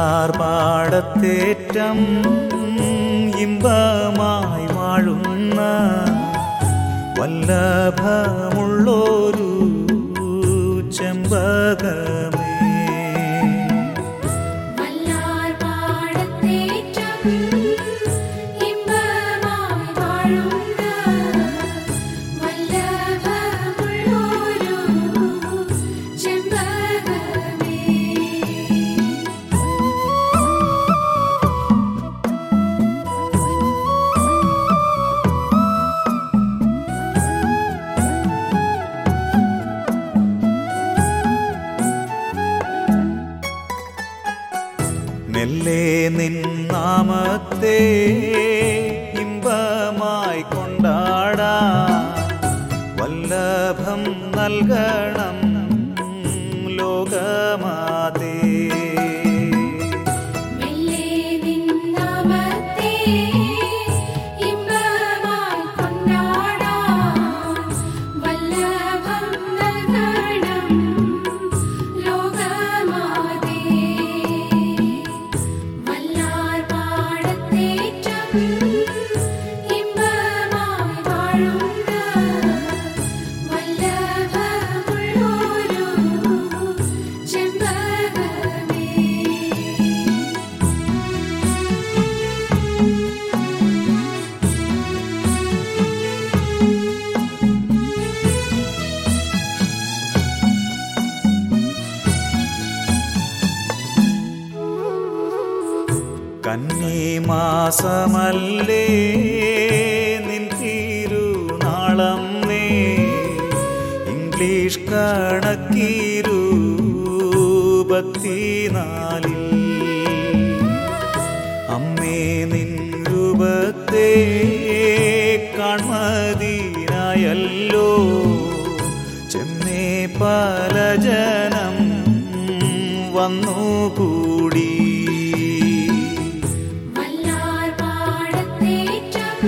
വല്ലാർ പാടത്തേറ്റം ഇമ്പമായി വാഴുന്ന വല്ലഭമുള്ളൊരു ചെമ്പകമേ വല്ലാർ പാടത്തേറ്റം ഇമ്പമായി വാഴുന്ന വല്ലഭമുള്ളൊരു ചെമ്പകമേ മെല്ലെ നിന്നാമത്തെ ഇമ്പമായി കൊണ്ടാടാ വല്ലഭം നൽകണം ലോകമാതേ മെല്ലെ നിന്നാമത്തെ ഇമ്പമായി കൊണ്ടാടാം വല്ലഭം നൽകണം ലോകമാതേ വല്ലാർ പാടത്തേറ്റം ഇമ്പമായി വാഴുന്ന വല്ലഭമുള്ളൊരു ചെമ്പകമേ കന്നിമാസമല്ലേ നിൻ തിരുനാളം നേ ഇംഗ്ലീഷ് കണക്കിരു പത്തിനാലിൽ അമ്മേ നിൻ രൂപത്തെ കാൺമതിനായല്ലോ ചെമ്മേ പല ജനം വന്നുകൂടി വല്ലാർ പാടത്തേറ്റം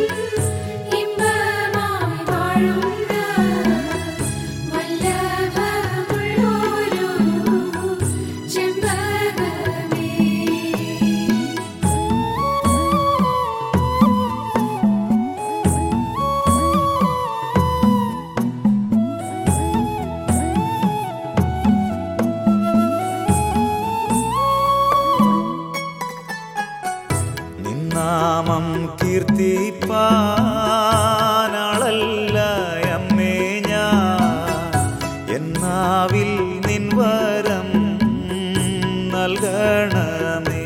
ഇമ്പമായി വാഴുന്ന വല്ലഭമുള്ളൊരു ചെമ്പകമേ നിന്നാമം കീർത്തിപ്പാനാളല്ല അമ്മേ ഞാൻ എന്നാവിൽ നിൻ വരം നൽകണമേ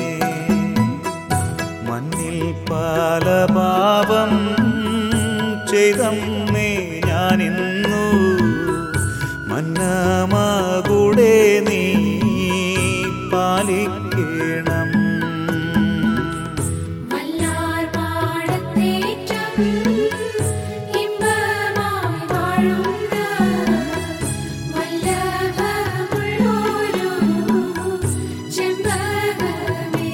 മണ്ണിൽ പല പാപം ചെയ്തമ്മേ ഞാനിന്നു മന്നമാകൂടെ നീ പാലിക്കണം വല്ലാർ പാടത്തേറ്റം ഇമ്പമായി വാഴുന്ന വല്ലഭമുള്ളൊരു ചെമ്പകമേ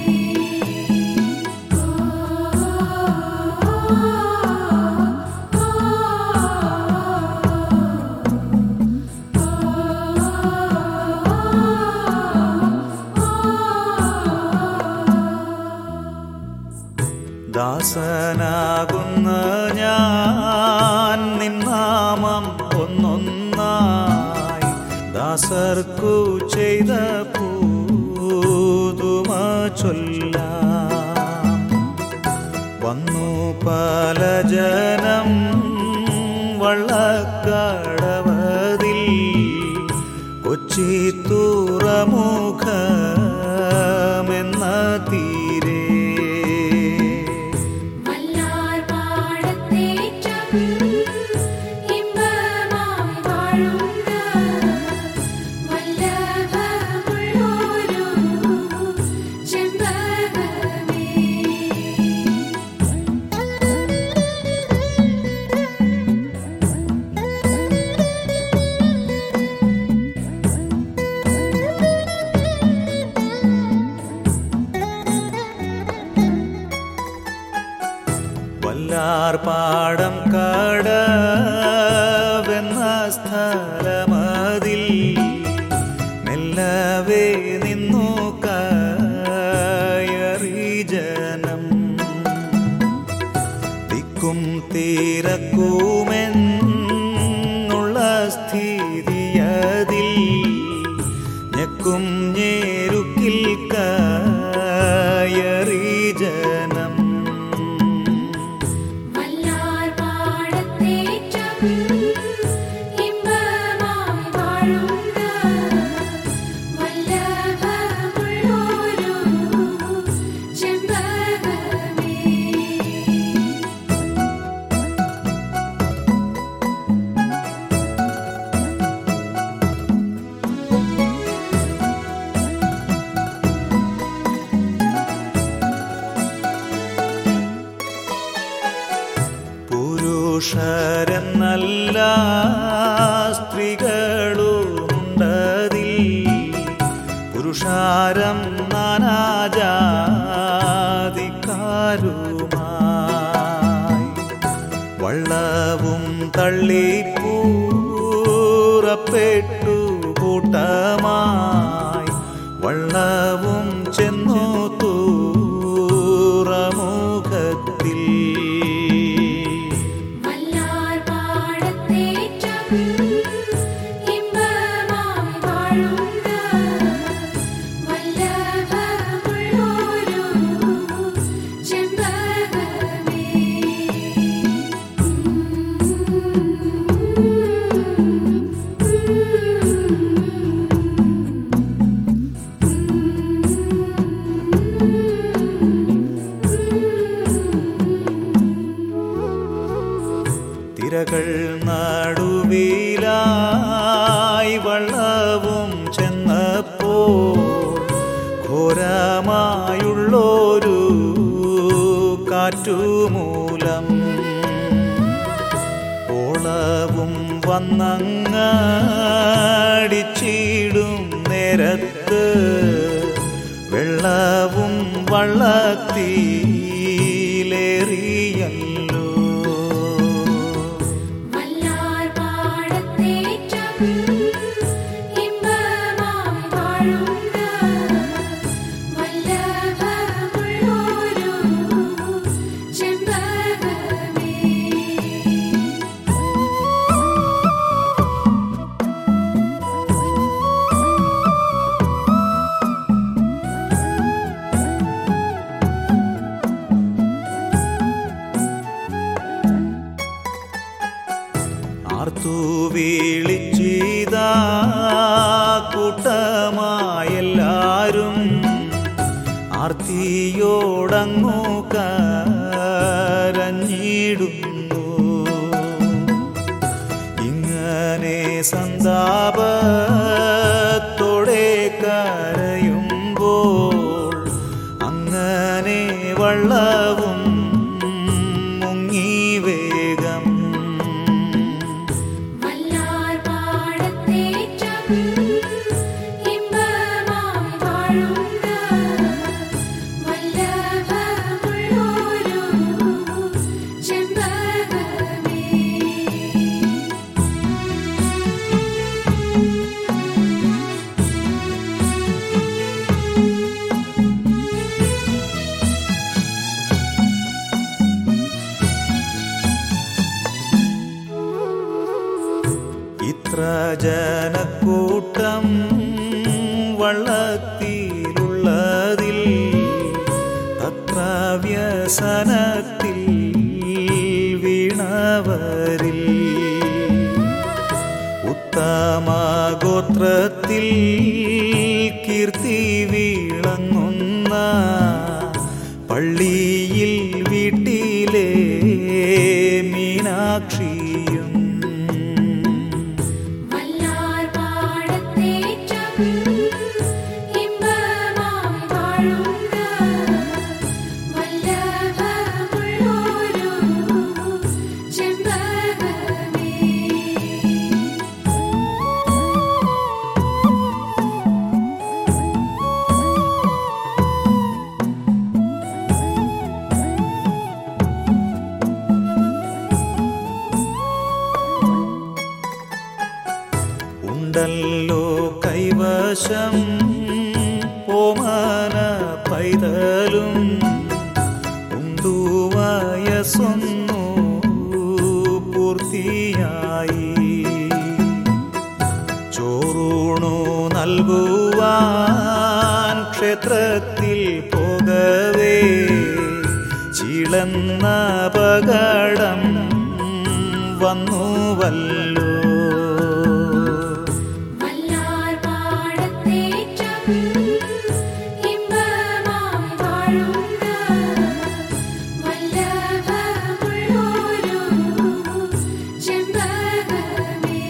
ദാസനാകുന്ന ഞാൻ നിന്നാമം ഒന്നൊന്നായി ദാസർക്കു ചെയ്ത പൂതുമ ചൊല്ലാം വന്നു പല ജനം വള്ളക്കടവതിൽ കൊച്ചി തുറമുഖമെന്ന തീരെ വല്ലാർ പാടത്തേറ്റം ഇമ്പമായി വാഴുന്ന വല്ലഭമുള്ളൊരു ചെമ്പകമേ വല്ലാർ പാടം കടവെന്ന സ്ഥലമതിൽ മെല്ലവേ നിന്നു കരയുന്ന തിക്കും തീരക്കുമെന്നുള്ള സ്ഥിതിയതിൽ ഞെക്കും ഞേരുക്കിൽ കയറി ജനം വല്ലാർ പാടത്തേറ്റം ഇമ്പമായി വാഴുന്ന വല്ലഭമുള്ളൊരു ചെമ്പകമേ പുരുഷരെന്നല്ല സ്ത്രീകളുണ്ടതിൽ പുരുഷാരം നാനാജാതിക്കാരുമായി വള്ളവും തള്ളിപ്പൂറപ്പെട്ടു കൂട്ടമായി വള്ളവും ചെന്നു തൂറമുഖത്തിൽ വല്ലാർ പാടത്തേറ്റം ഇമ്പമായി വാഴുന്ന വല്ലഭമുള്ളൊരു ചെമ്പകമേ തിരകൾ നടുവിലായി വള്ളവും ചെന്നപ്പോൾ ഘോരമായുള്ളൊരു കാറ്റുമൂലം ഓളവും വന്നങ്ങടിച്ചിടും നേരത്ത് വെള്ളവും വള്ളത്തിലേറിയല്ലോ വല്ലാർ പാടത്തേറ്റം ഇമ്പമായി വാഴുന്ന വല്ലഭമുള്ളൊരു ചെമ്പകമേ ആർത്തു വീളിച്ചിതാ കൂട്ടമായെല്ലാരും ആർത്തിയോടങ്ങു കരഞ്ഞിടുന്നു ഇങ്ങനെ സന്താപത്തോടെ കരയുമ്പോൾ അങ്ങനെ വള്ളവും മുങ്ങി വേഗം വല്ലാർ പാടത്തേറ്റം ഇമ്പമായി വാഴുന്ന വല്ലഭമുള്ളൊരു ചെമ്പകമേ ഇത്ര ജനക്കൂട്ടം വള്ളത്തിലുള്ളതിൽ അത്ര വ്യസനത്തിൽ വീണവരിൽ ഉത്തമഗോത്രത്തിൽ കീർത്തി വിളങ്ങുന്ന പള്ളിയിൽ വീട്ടിലെ മീനാക്ഷിയും വല്ലാർ പാടത്തേറ്റം ഇമ്പമായി വാഴുന്ന വല്ലഭമുള്ളൊരു ചെമ്പകമേ ഉണ്ടല്ലോ കൈവശം ഓമന പൈതലും ഉണ്ടു വയസ്സൊന്നു വല്ലോ വല്ലാർ പാടത്തേറ്റം ഇമ്പമായി വാഴുന്ന വല്ലഭമുള്ളൊരു ചെമ്പകമേ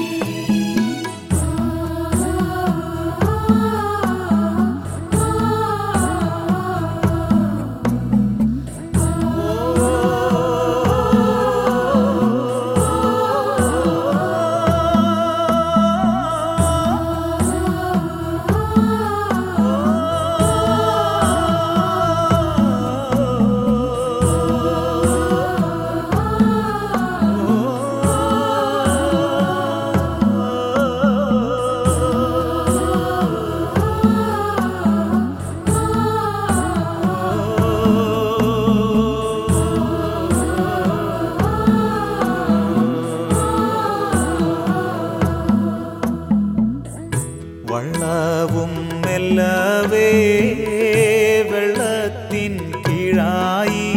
വള്ളവും മെല്ലവേ വെള്ളത്തിൻ കീഴായി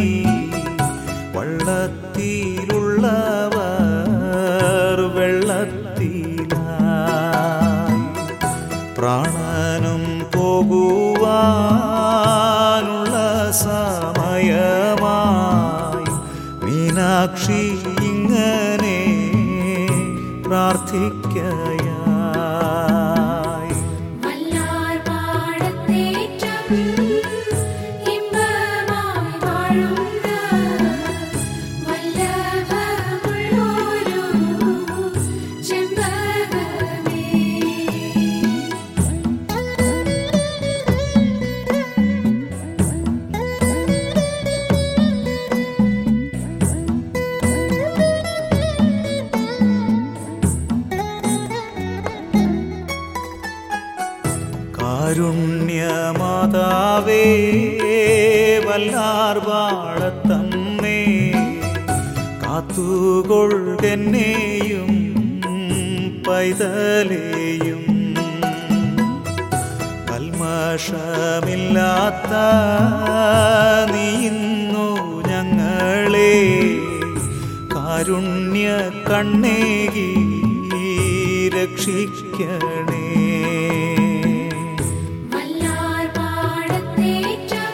വള്ളത്തിലുള്ളവർ വെള്ളത്തിലായി പ്രാണനും പോകുവാനുള്ള സമയമായി മീനാക്ഷി ഇങ്ങനെ പ്രാർത്ഥിക്കയായി വല്ലാർ പാടത്തേറ്റം ഇമ്പമായി വാഴുന്ന വല്ലഭമുള്ളൊരു ചെമ്പകമേ കാരുണ്യമാതാവേ വല്ലാർ വാഴത്തമ്മേ കാത്തുകൊണ്ടെന്നെയും പൈതലെയും കൽമഷമില്ലാത്ത നീന്നു ഞങ്ങളെ കാരുണ്യ കണ്ണേകി രക്ഷിക്കണേ വല്ലാർ പാടത്തേറ്റം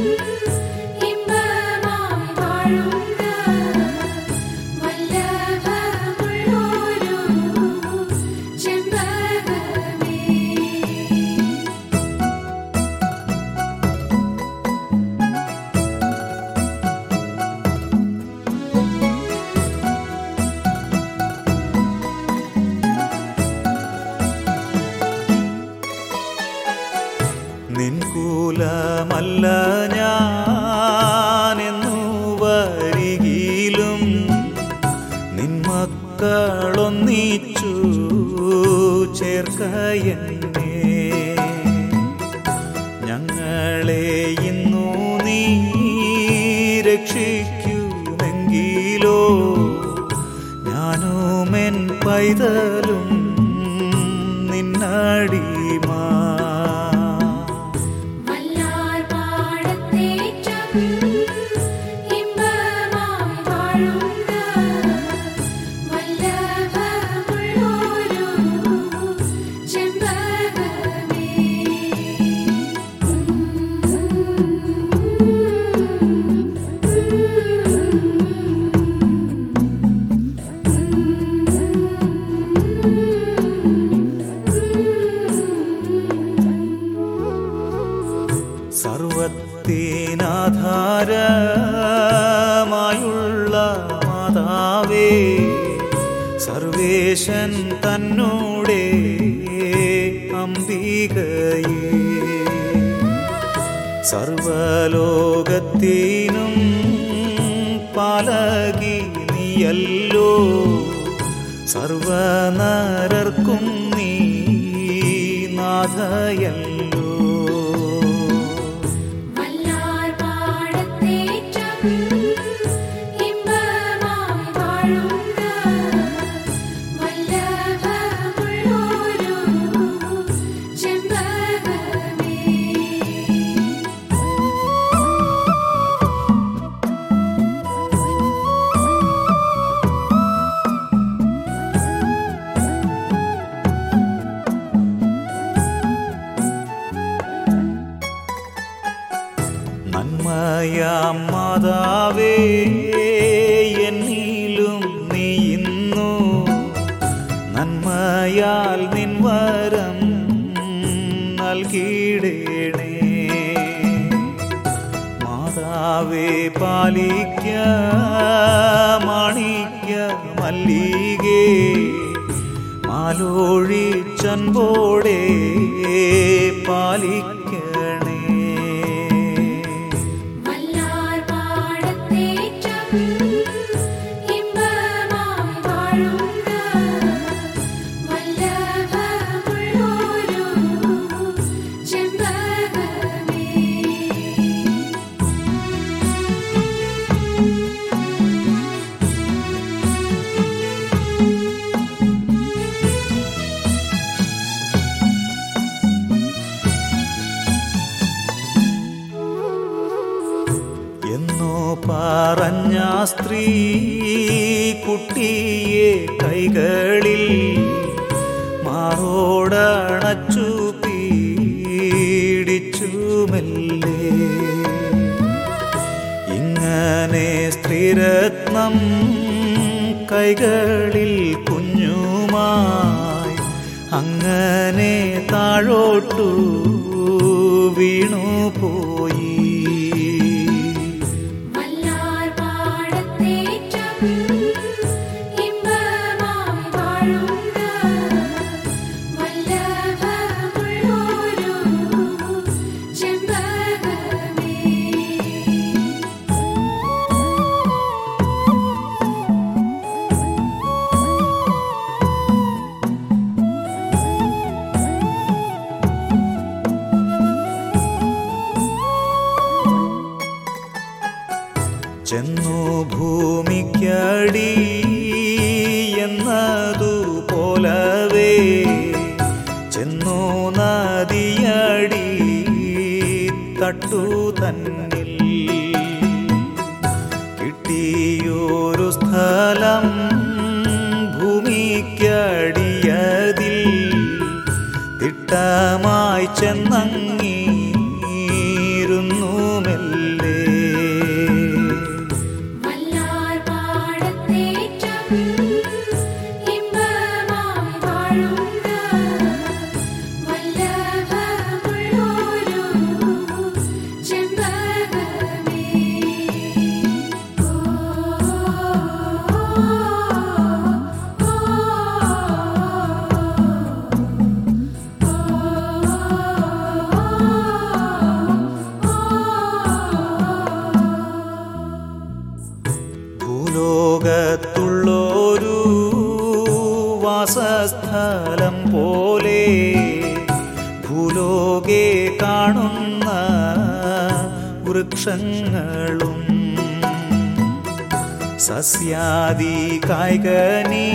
ഇമ്പമായി വാഴുന്ന വല്ലഭമുള്ളൊരു ചെമ്പകമേ നിൻകൂലമല്ല ഞാനെന്നു വരികിലും നിന്മക്കളൊന്നിച്ചു ചേർക്കയെന്നെ ഞങ്ങളെ ഇന്നു നീ രക്ഷിക്കുമെങ്കിലോ ഞാനുമെൻ പൈതലും നിന്നടിമാ വല്ലാർ പാടത്തേറ്റം ഇമ്പമായി വാഴുന്ന വല്ലഭമുള്ളൊരു ചെമ്പകമേ സർവത്തിനാധാരമായുള്ള മാതാവേ സർവേശൻ തന്നോടെ അംബികയേ സർവലോകത്തിനും പാലകി നീയല്ലോ സർവനരർക്കും നീ നാഥയല്ലോ വല്ലാർ പാടത്തേറ്റം ഇമ്പമായി വാഴുന്ന വല്ലഭമുള്ളൊരു ചെമ്പകമേ ും ദയാൽ നിൻവരം നൽകിയിടേണേ മാതാവേ പാലിക്ക മാണിക്ക മല്ലികേ മാലോഴി ചൻപോടെ പാലിക്കണേ വല്ലാർ പാടത്തേറ്റം ഇമ്പമായി വാഴുന്ന വല്ലഭമുള്ളൊരു ചെമ്പകമേ എന്നോ പറഞ്ഞ സ്ത്രീ കുട്ടിയെ കൈകളിൽ മാറോടണച്ചു പീഡിച്ചു മെല്ലെ ഇങ്ങനെ സ്ത്രീരത്നം കൈകളിൽ കുഞ്ഞുമായി അങ്ങനെ താഴോട്ടു വീണുപോയി വല്ലാർ പാടത്തേറ്റം ഇമ്പമായി വാഴുന്ന വല്ലഭമുള്ളൊരു ചെമ്പകമേ ചെന്നു ഭൂമിക്കടി എന്നതു പോലവേ ചെന്നു നദിയടി തട്ടു തന്നിൽ കിട്ടിയൊരു സ്ഥലം ഭൂമിക്കടിയതിൽ തിട്ടമായി ചെന്നങ്ങിയിരുന്നു മെല്ലെ വല്ലാർ പാടത്തേറ്റം ഇമ്പമായി വാഴുന്ന വല്ലഭമുള്ളൊരു ചെമ്പകമേ ഓ ഭൂലോകത്തുള്ളൊരു വാസസ്ഥലം പോലെ ഭൂലോകെ കാണുന്ന വൃക്ഷങ്ങളും സസ്യാദി കായ്കനീ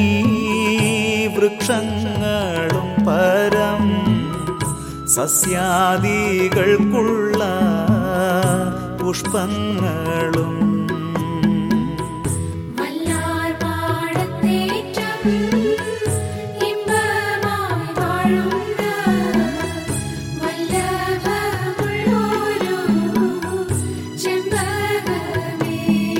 വൃക്ഷങ്ങളും പരം സസ്യാദികൾക്കുള്ള പുഷ്പങ്ങളും വല്ലാർ പാടത്തേറ്റം ഇമ്പമായി വാഴുന്ന വല്ലഭമുള്ളൊരു ചെമ്പകമേ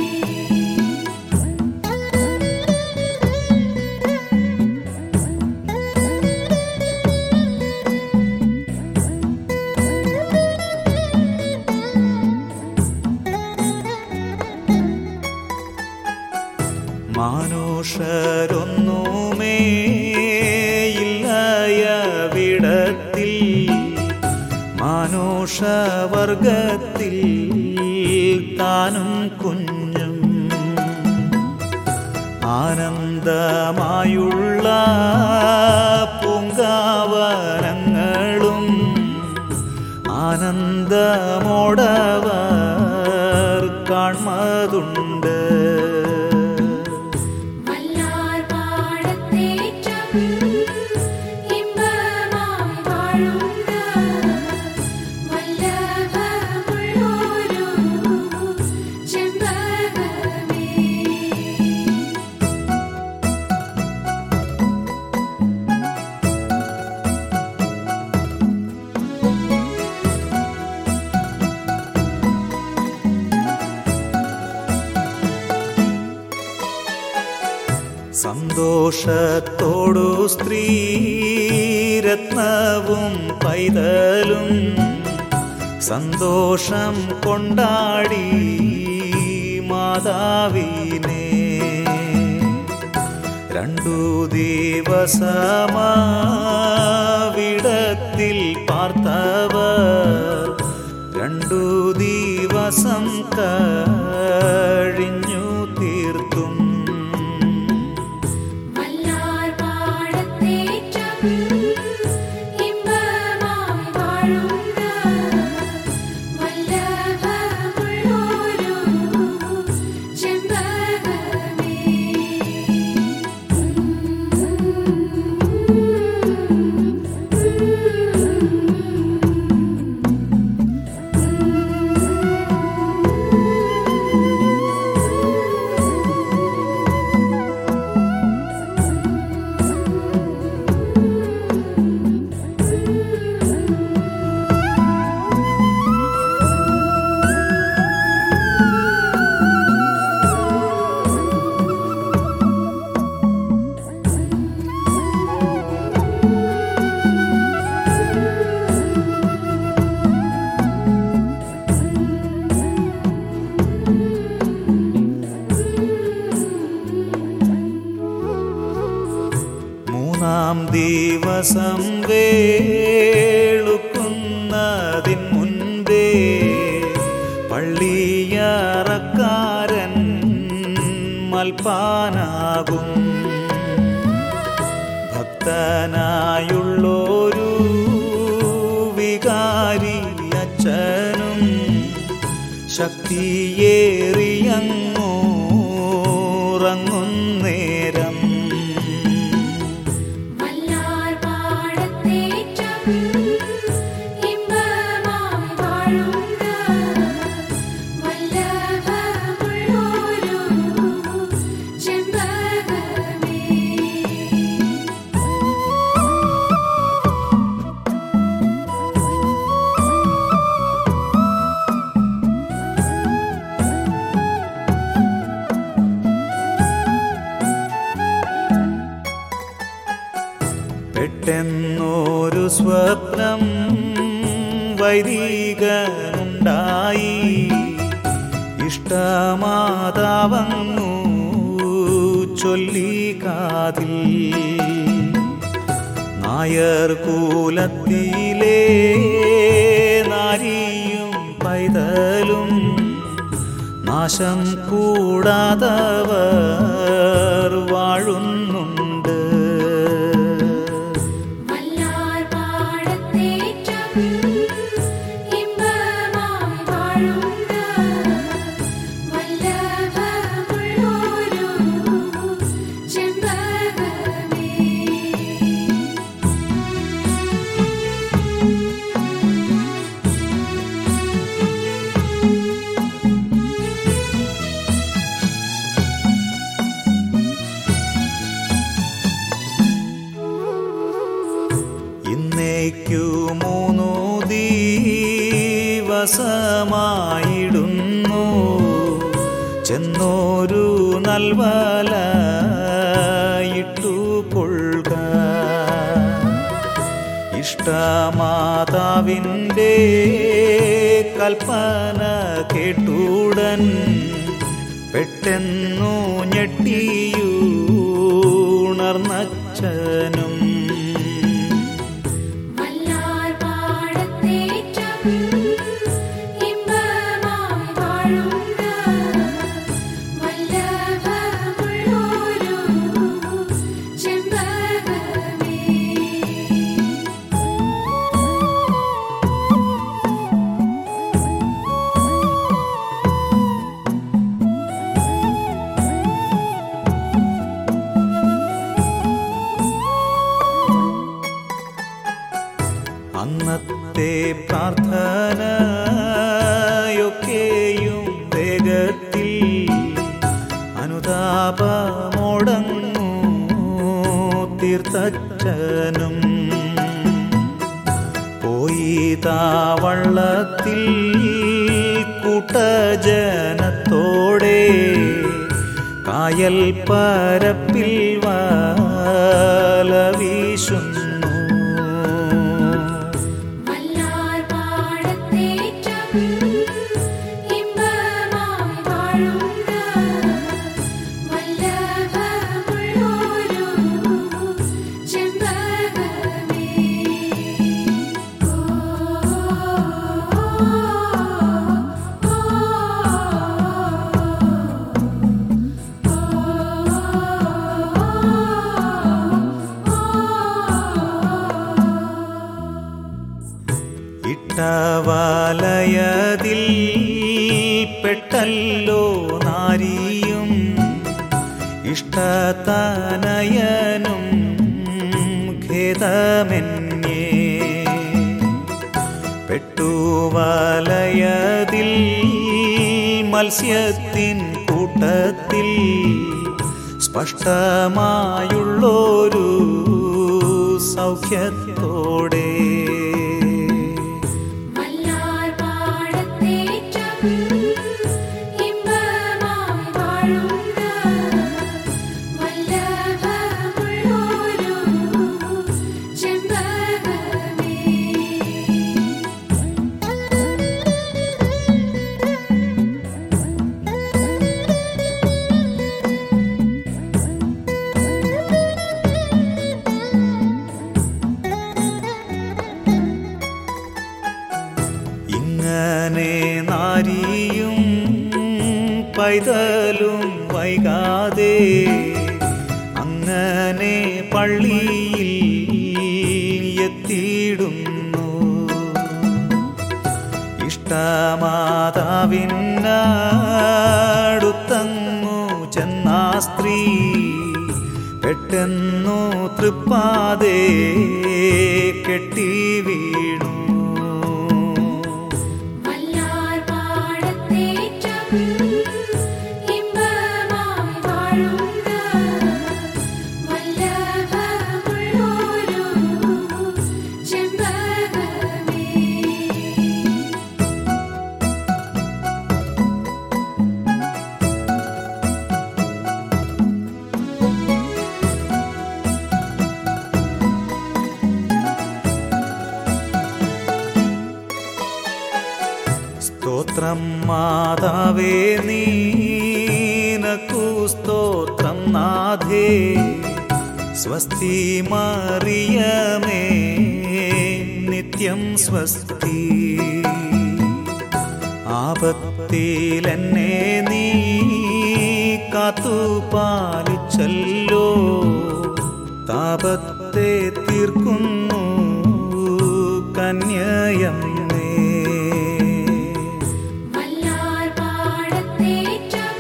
മാനുഷരൊന്നുമേ ഇല്ലയ വിടത്തിൽ മാനുഷവർഗത്തിൽ താനും കുഞ്ഞും ആനന്ദമായുള്ള പൂങ്കാവനങ്ങളും ആനന്ദമോടവർ കാൺമതുണ്ട് വല്ലാർ പാടത്തേറ്റം ഇമ്പമായി വാഴുന്ന വല്ലഭമുള്ളൊരു ചെമ്പകമേ ും സന്തോഷത്തോടു സ്ത്രീരത്നവും പൈതലും സന്തോഷം കൊണ്ടാടി മാതാവിനെ രണ്ടു ദിവസമാവിടത്തിൽ പാർത്തവർ രണ്ടു ദിവസം കഴിഞ്ഞു തീർത്തും വല്ലാർ പാടത്തേറ്റം ഇമ്പമായി വാഴുന്ന വല്ലഭമുള്ളൊരു ചെമ്പകമേ മൂന്നാം ദിവസം വേളുക്കുന്നതിൻ മുൻപേ പള്ളിയറക്കാരൻ മൽപ്പാനാകും ഭക്തനായുള്ളൊരു വികാരി അച്ഛനും ശക്തിയേറിയങ്ങോറങ്ങുന്നേരം വല്ലാർ പാടത്തേറ്റം ഇമ്പമായി വാഴുന്ന വല്ലഭമുള്ളൊരു ചെമ്പകമേ പെട്ടെന്നൊരു സ്വപ്നം വൈദികനുണ്ടായി ഇഷ്ടമാതാവങ്ങു ചൊല്ലി കാതിൽ നായർ കൂലത്തിലെ നാരിയും പൈതലും നാശം കൂടാതവർ വാഴുന്നുണ്ട് വല്ലാർ പാടത്തേറ്റം ഇമ്പമായി വാഴുന്ന വല്ലഭമുള്ളൊരു ചെമ്പകമേ ഇന്നേക്കു മൂന്നു ദിവസമായിടുന്നു ചെന്നോരു നൽവല ഇട്ടുകൊള്ളുക ഇഷ്ടമാതാവിൻ്റെ കൽപ്പന കേട്ടുടൻ പെട്ടെന്നു ഞെട്ടിയൂണർന്നച്ഛനും വല്ലാർ പാടത്തേറ്റം ഇമ്പമായി വാഴുന്ന വല്ലഭമുള്ളൊരു ചെമ്പകമേ അന്നത്തെ പ്രാർത്ഥനയൊക്കെയും വേഗത്തിൽ അനുതാപമോടങ്ങു തീർത്തച്ഛനും പോയി താവള്ളത്തിൽ കൂട്ടജനത്തോടെ കാ കായൽ പരപ്പിൽ വല വീശുന്നു വല്ലാർ പാടത്തേറ്റം ഇമ്പമായി വാഴുന്ന വല്ലഭമുള്ളൊരു ചെമ്പകമേ ഓ ഇട്ടവലയതിൽ പെട്ടല്ലോ നാരിയും ഇഷ്ടതനയനും ഖേദമെന്നേ പെട്ടുവലയതിൽ മത്സ്യത്തിൻ കൂട്ടത്തിൽ സ്പഷ്ടമായുള്ളൊരു സൗഖ്യത്തോടെ വല്ലാർ പാടത്തേറ്റം ഇമ്പമായി വാഴുന്ന വല്ലഭമുള്ളൊരു ചെമ്പകമേ ഇങ്ങനെ നാരിയും പൈതലും വൈകാതെ അങ്ങനെ പള്ളിയിൽ എത്തിയിടുന്നു ഇഷ്ടമാതാവിനടുത്തങ്ങു ചെന്നാ സ്ത്രീ പെട്ടെന്നു തൃപ്പാതെ കെട്ടി വീണു വല്ലാർ പാടത്തേറ്റം ഇമ്പമായി വാഴുന്ന വല്ലഭമുള്ളൊരു ചെമ്പകമേ സ്തോത്രം മാതാവേ നീനക്കു സ്തോത്രം നാഥേ സ്വസ്തി മറിയമേ നിത്യം സ്വസ്തി ആപത്തിലെന്നെ നീ കാത്തു പാലിച്ചല്ലോ താപത്തെ തീർക്കുന്നു കന്യയമ്മേ വല്ലാർ പാടത്തേറ്റം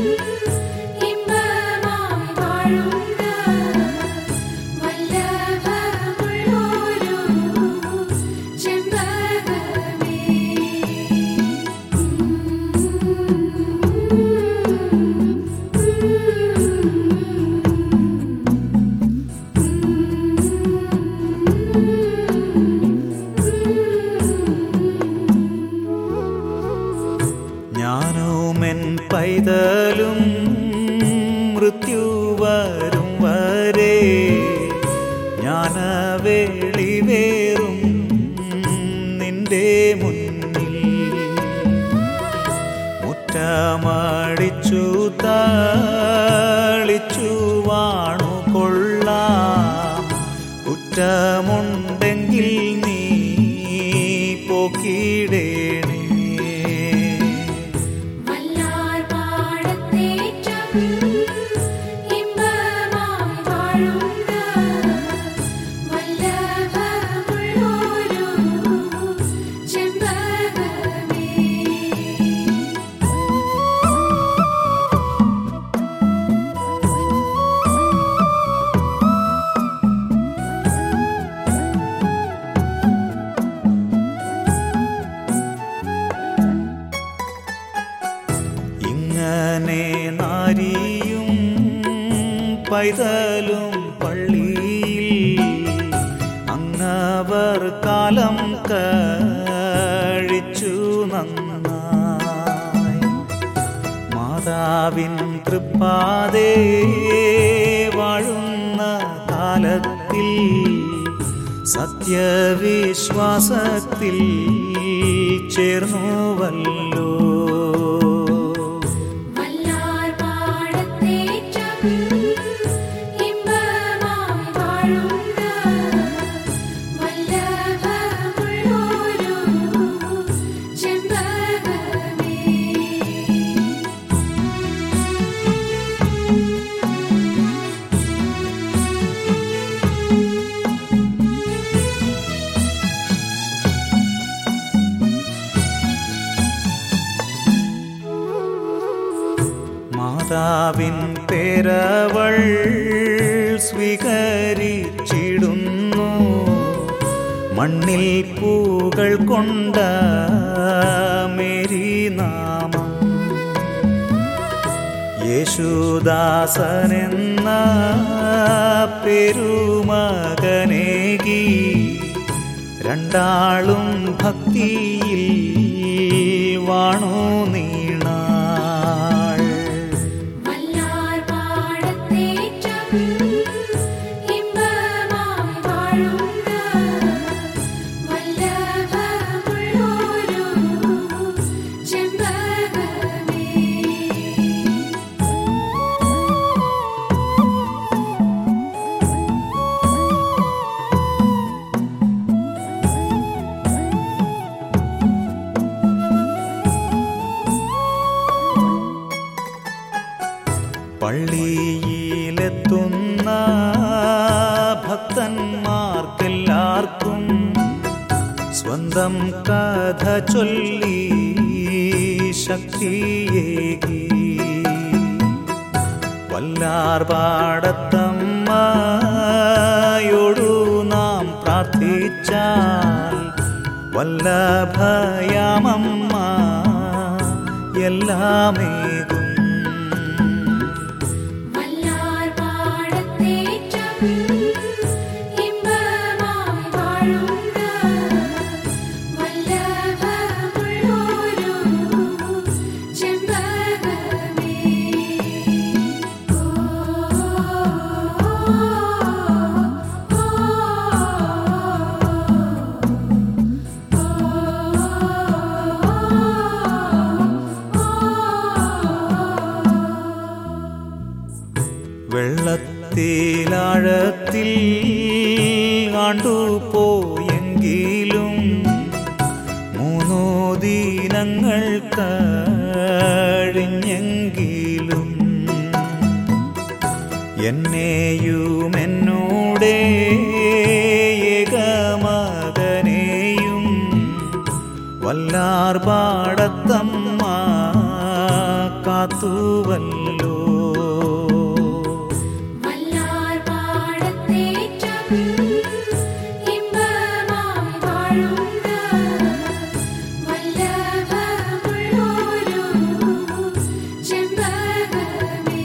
ഇമ്പമായി വാഴുന്ന വല്ലഭമുള്ളൊരു ചെമ്പകമേ ഞാനുമെൻ പൈതലും മൃത്യു വരും വരെ ജ്ഞാനവേളിവേറും നിന്റെ മുന്നിൽ മുറ്റമടിച്ചു താളിച്ചു വാണു കൊള്ളാം കുറ്റമുണ്ടെങ്കിൽ നീ പോക്കിടേണേ വല്ലാർ പാടത്തേറ്റം ഇമ്പമായി വാഴുന്ന വല്ലഭമുള്ളൊരു ചെമ്പകമേ ഇങ്ങനെ നാരിയും പൈതലും പള്ളിയിൽ അങ്ങവർ കാലം കഴിച്ചു നന്നായി മാതാവിൻ തൃപ്പാതേ വാഴുന്ന കാലത്തിൽ സത്യവിശ്വാസത്തിൽ ചേർന്നുവല്ലോ വല്ലാർ പാടത്തേറ്റം ഇമ്പമായി വാഴുന്ന വല്ലഭമുള്ളൊരു ചെമ്പകമേ മാതാവിൻ പേരവൾ സ്വീകരിച്ചിടുന്നു മണ്ണിൽ പൂകൾ കൊണ്ട മേരി നാമം യേശുദാസനെന്ന പെരുമകനേകി രണ്ടാളും ഭക്തിയിൽ വാണു നീണാൾ വല്ലാർ പാടത്തേറ്റം ഇമ്പമായി വാഴുന്ന വല്ലഭമുള്ളൊരു ചെമ്പകമേ പള്ളിയിലെത്തുന്ന ഭക്തന്മാർക്കെല്ലാവർക്കും സ്വന്തം കഥ ചൊല്ലി ശക്തിയേകി വല്ലാർപാടത്തമ്മയോടു നാം പ്രാർത്ഥിച്ചാൽ വല്ലഭയാമമ്മ എല്ലാമേകും വല്ലാർ പാടത്തേറ്റം ഇമ്പമായി വാഴുന്ന വല്ലഭമുള്ളൊരു ചെമ്പകമേ ഓ വെള്ളത്തിലാഴത്തിൽ ആണ്ടുപോയെങ്കിലും മൂന്നു ദിനങ്ങൾ കഴിഞ്ഞെങ്കിലും എന്നെയും എന്നോടെ ഏകമകനെയും വല്ലാർ പാടത്തമ്മ കാത്തുവല്ലോ വല്ലാർ പാടത്തേറ്റം ഇമ്പമായി വാഴുന്ന വല്ലഭമുള്ളൊരു ചെമ്പകമേ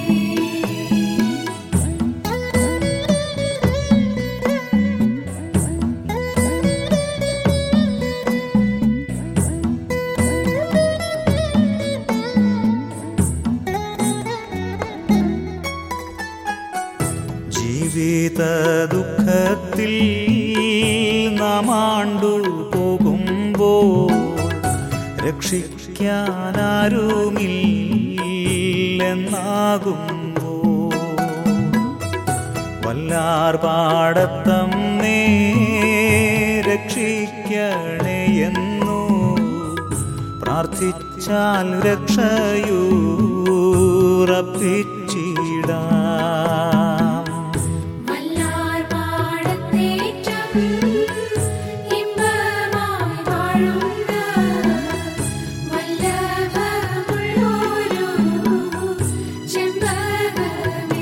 ജീവിത ദുഃഖത്തിൽ നാം ആണ്ടു പോകുമ്പോൾ രക്ഷിക്കാനാരുമില്ലെന്നാകുമ്പോൾ വല്ലാർ പാടത്തം നേ രക്ഷിക്കണേയെന്നു പ്രാർത്ഥിച്ചാൽ രക്ഷയൂറപ്പിച്ചിടാം വല്ലാർ പാടത്തേറ്റം ഇമ്പമായി വാഴുന്ന വല്ലഭമുള്ളൊരു ചെമ്പകമേ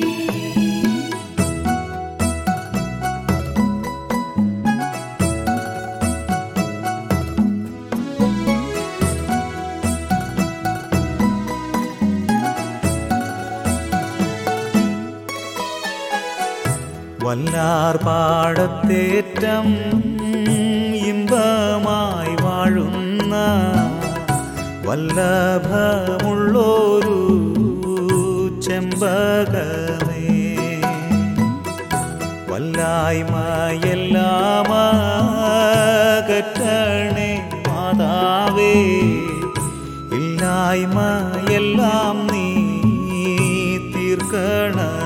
വല്ലാർ പാടത്തേറ്റം ഇമ്പമായി വാഴുന്ന വല്ലഭമുള്ളൊരു ചെമ്പകമേ വല്ലായ്മയെല്ലാം അകറ്റണേ മാതാവേ ഇല്ലായ്മയെല്ലാം നീ തീർക്കണമേ